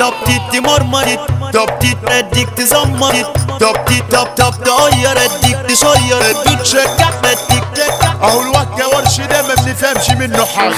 طب تدي مرمرت طب تديك تزمرت طب طب طب تغير اديك تشير اديك شجع اديك تشجع اهو الواد يا ورش ده ما بنفهمش منه حاجه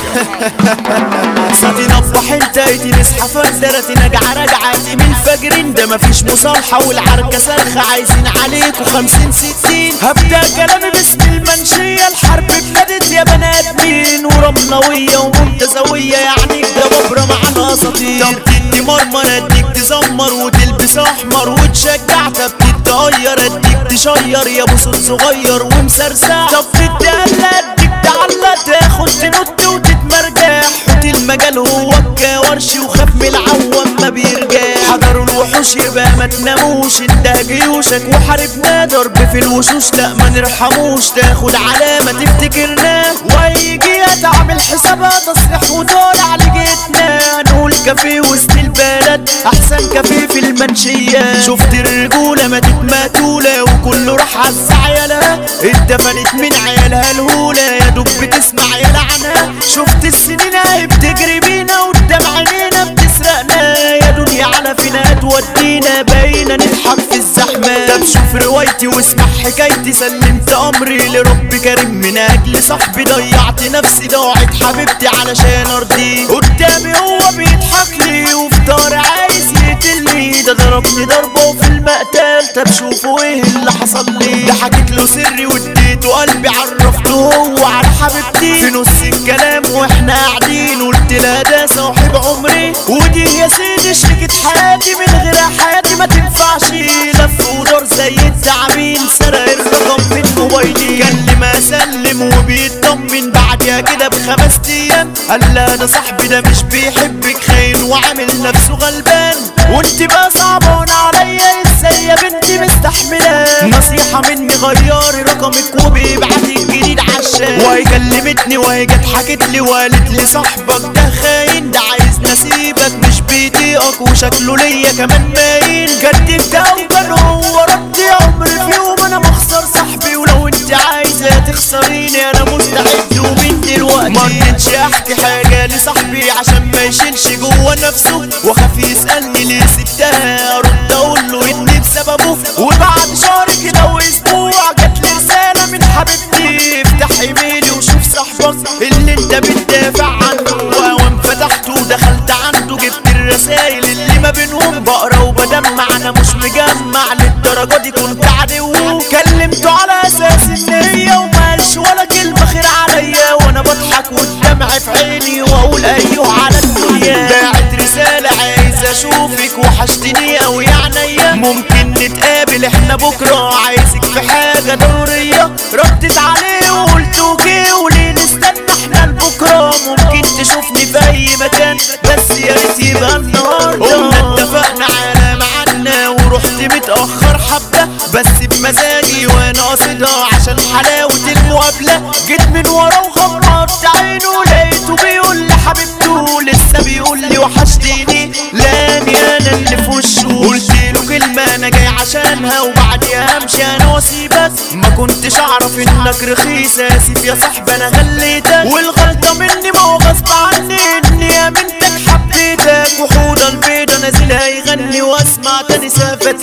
صاتي نفح انتهيتي نصحى فردرتي نجعة رجعتي من الفجرين ده مفيش مصالحة والعركة صرخة عايزين عليكوا خمسين ستين هبدأ كلامي باسم المنشية الحرب ابتدت يا بني ادمين ورملوية ومنتزوية يعني الجبابرة معانا اساطير طب تدي مرمر اديك تزمر وتلبس احمر وتشجع طب تتغير اديك تشير يا ابو صوت صغير ومسرسع طب تتقلق اديك تعلق تاخد تنط وتتمرجح حوت المجال هو الكورش وخاف من العوام ما بيرجع حضروا الوحوش يبقى ما تناموش انده جيوشك وحاربنا ضرب في الوشوش لا ما نرحموش تاخد علامة تفتكرنا ويجي تعمل حسابها تصريح وطالع لجيتنا نقول كافيه وسط البلد احسن كافيه في المنشية شفت الرجولة ماتت ماتولة وكله راح عز عيالها اتدفنت من عيالها الهولة يا دوب بتسمع يا لعنة شفت السنين اهي بتجري بينا قدام عينينا بتسرقنا يا دنيا على فينا تودينا باينة نضحك في الزحمة طب شوف روايتي واسمع حكايتي سلمت امري لرب كريم من اجل صاحبي ضيعت نفسي ضاعت حبيبتي علشان ارضيه قدامي هو بيضحك لي وفي دار عايز يقتلني ده ضربني ضربه في المقتل طب شوفوا ايه اللي حصل لي ده حكيت له سري واديته قلبي عرفته هو على حبيبتي في نص الكلام واحنا قاعدين قلت لها ده صاحب عمري ودي يا سيدي شريكة حياتي من غير حياتي ما تنفعش لف ودار زي التعابين سرق الرقم من موبايلي كان لي ما اسلم وبيطمن بعدها كده بخمس ايام قال لا ده صاحبي ده مش بيحبك خاين وعامل نفسه غلبان وانت بقى صعبان عليا ازاي يا بنتي مستحمله نصيحه مني غيري رقمك وبيبعتي الجديد عشان وهي كلمتني وهي جت حكت لي وقالت لي صاحبك ده خاين ده عايز نسيبك مش بيطيقك وشكله ليا كمان باين كدبت او كان هو ردي عمري في يوم انا مخسر صاحبي ولو انت عايزه تخسريني انا مستعد ومن دلوقتي ما رضيتش احكي حاجه لصاحبي عشان ما يشيلش جوه نفسه واخاف يسالني ليه سبتها ارد اقول له اني بسببه وبعد شهر كده واسبوع جات لي رساله من حبيبتي افتح ايميلي وشوف صاحبك اللي انت بتدافع عنه واوام فتحته ودخلت عنده جبت الرسايل اللي ما بينهم بقرا وبدمع انا مش مجمع للدرجه دي كنت عدو كلمته على اساس ان هي وما قالش ولا كلمه خير عليا وانا بضحك والدمع في عيني واقول ايوه على الدنيا باعت رساله عايز اشوفك وحشتني قوي عينيا ممكن نتقابل احنا بكره عايزك في حاجه ضروريه ردت عليه وقلت اوكي وليه نستنى احنا لبكره ممكن تشوفني في اي مكان بس يا ريت يبقى النهارده قلنا اتفقنا على ميعادنا ورحت متاخر حبه بس بمزاجي وانا قاصدها عشان حلاوه المقابله جيت من ورا وغمضت عينه لقيته بيقول لي حبيبته لسه بيقول لي وحشتيني لاني انا اللي في وشه قلت له كلمه انا جاي عشانها وبعديها امشي انا واسيبك ما كنتش اعرف انك رخيص اسف يا صاحبي انا غليتك والغلطه مني ما هو غصب عني اني امنتك حبيتك وحوضه البيضه نازلها يغني واسمع تاني سافت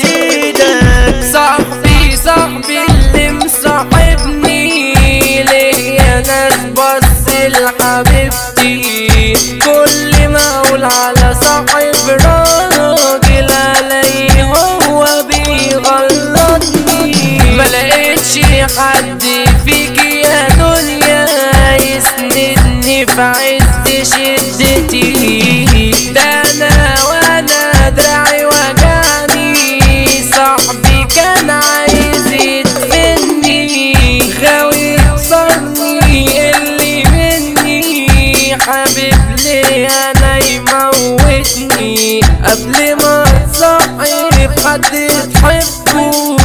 ايدك صاحبي صاحبي اللي مصاحبني ليا ناس بص لحبيبتي كل ما اقول على صاحب راجل علي هو بيغلطني ملقتش حد فيك يا دنيا يسندني في عز شدتي ده انا وانا دراعي وجعني صاحبي كان عايز يدفني غاوي يكسرني اللي مني حبيب لي انا يموتني قبل ما تصاحب حد تحبه